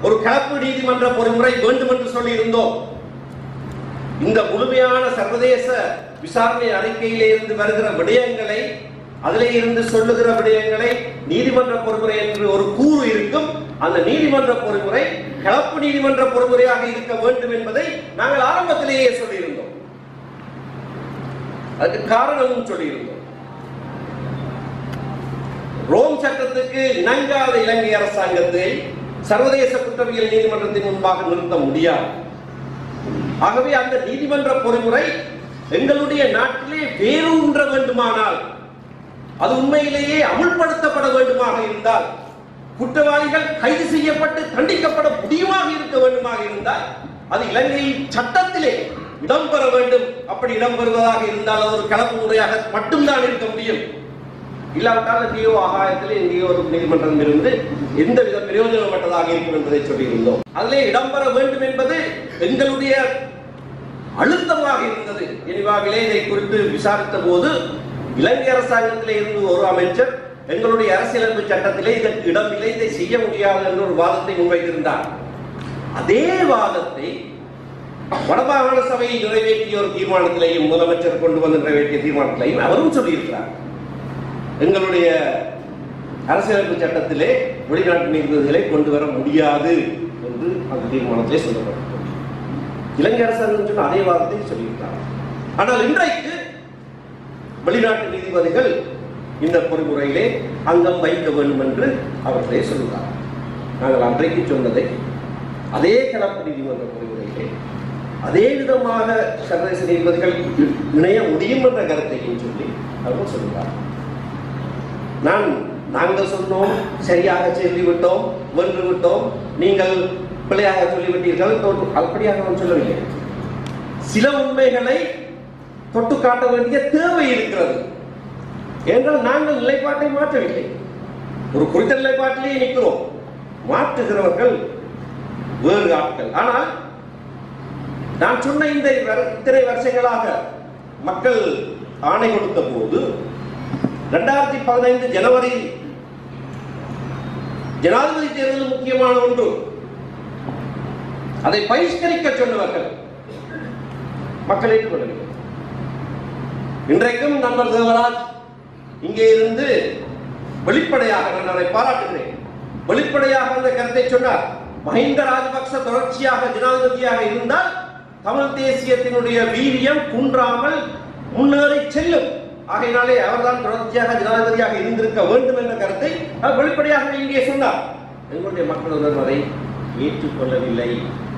ஒரு கலப்பு நீதிமன்ற பொறிமுறை வேண்டும் என்று சொல்லி இருந்தோம் இந்த முழுமையான சர்வதேச விசாரணை அறிக்கையிலே இருந்து வருகிற விடயங்களை அதிலே இருந்து சொல்லுகிற விடயங்களை நீதிமன்ற பொறிமுறை என்று ஒரு கூறு இருக்கும் அந்த நீதிமன்ற பொறிமுறை கலப்பு நீதிமன்ற பொறிமுறையாக இருக்க வேண்டும் என்பதை நாங்கள் ஆரம்பத்திலேயே சொல்லியிருந்தோம் அதுக்கு காரணமும் சொல்லியிருந்தோம் ரோம் சட்டத்துக்கு இணங்காத இலங்கை அரசாங்கத்தை சர்வதேச குற்றவியல் நீதிமன்றத்தின் முன்பாக நிறுத்த முடியாது ஆகவே அந்த நீதிமன்ற பொறிமுறை எங்களுடைய நாட்டிலே வேரூன்ற வேண்டுமானால் அது உண்மையிலேயே அமுல்படுத்தப்பட வேண்டுமாக இருந்தால் குற்றவாளிகள் கைது செய்யப்பட்டு தண்டிக்கப்பட முடியுமாக இருக்க வேண்டுமாக இருந்தால் அது இலங்கை சட்டத்திலே இடம்பெற வேண்டும் அப்படி இடம்பெறுவதாக இருந்தால் அது ஒரு கலப்பு முறையாக மட்டும்தான் இருக்க முடியும் இல்லாவிட்டால் எங்கேயோ ஆகாயத்தில் எங்கேயோ ஒரு நீதிமன்றம் இருந்து எந்த வித பிரயோஜனமற்றதாக இருக்கும் என்பதை சொல்லியிருந்தோம் அதிலே இடம்பெற வேண்டும் என்பது எங்களுடைய அழுத்தமாக இருந்தது எனிவாகிலே இதை குறித்து விசாரித்த போது இலங்கை அரசாங்கத்திலே இருந்து ஒரு அமைச்சர் எங்களுடைய அரசியலமைப்பு சட்டத்திலே இதற்கு இடமில்லை இதை செய்ய முடியாது என்ற ஒரு வாதத்தை முன்வைத்திருந்தார் அதே வாதத்தை வடமாகாண சபையை நிறைவேற்றிய ஒரு தீர்மானத்திலேயும் முதலமைச்சர் கொண்டு வந்து நிறைவேற்றிய தீர்மானத்திலேயும் அவரும் சொல்லியிருக்கிறார் எங்களுடைய அரசியலமைப்பு சட்டத்திலே வெளிநாட்டு நீதிபதிகளை கொண்டு வர முடியாது என்று அந்த தீர்மானத்திலே சொல்லப்பட்டது இலங்கை அரசாங்கம் சொன்ன அதே வாதத்தை சொல்லியிருக்கிறார் ஆனால் இன்றைக்கு வெளிநாட்டு நீதிபதிகள் இந்த பொறிமுறையிலே அங்கம் வைக்க வேண்டும் என்று அவர்களே சொல்கிறார் நாங்கள் அன்றைக்கு சொன்னதை அதே கலப்பு நீதிமன்ற பொறிமுறையிலே அதே விதமாக சர்வதேச நீதிபதிகள் இணைய முடியும் என்ற கருத்தையும் சொல்லி அவர்கள் சொல்கிறார் நான் நாங்கள் சொன்னோம் சரியாக சொல்லிவிட்டோம் வென்று விட்டோம் நீங்கள் பிழையாக சொல்லிவிட்டீர்கள் தோற்று- அப்படியாக நான் சொல்லவில்லை சில உண்மைகளை தொட்டு காட்ட வேண்டிய தேவை இருக்கிறது ஏனென்றால் நாங்கள் நிலைப்பாட்டை மாற்றவில்லை ஒரு குறித்த நிலைப்பாட்டிலேயே நிற்கிறோம் மாற்றுகிறவர்கள் வேறு ஆட்கள் ஆனால் நான் சொன்ன இந்த வர- இத்தனை வருஷங்களாக மக்கள் ஆணை கொடுத்த போது இரண்டாயிரத்தி பதினைந்து ஜனவரி ஜனாதிபதி தேர்தல் முக்கியமான ஒன்று அதை பகிஷ்கரிக்க சொன்னவர்கள் மக்கள் ஏற்றுக்கொள்ளவில்லை இன்றைக்கும் நண்பர் தேவராஜ் இங்கே இருந்து வெளிப்படையாக நான் அவரை பாராட்டுகிறேன் வெளிப்படையாக அந்த கருத்தை சொன்னார் மஹிந்த ராஜபக்ச தொடர்ச்சியாக ஜனாதிபதியாக இருந்தால் தமிழ் தேசியத்தினுடைய வீரியம் குன்றாமல் முன்னேறி செல்லும் ஆகையினாலே அவர்தான் தொடர்ச்சியாக ஜனாதிபதியாக இருந்திருக்க வேண்டும் என்ற கருத்தை அவர் வெளிப்படையாக இங்கே சொன்னார் எங்களுடைய மக்களுடன் அதை ஏற்றுக்கொள்ளவில்லை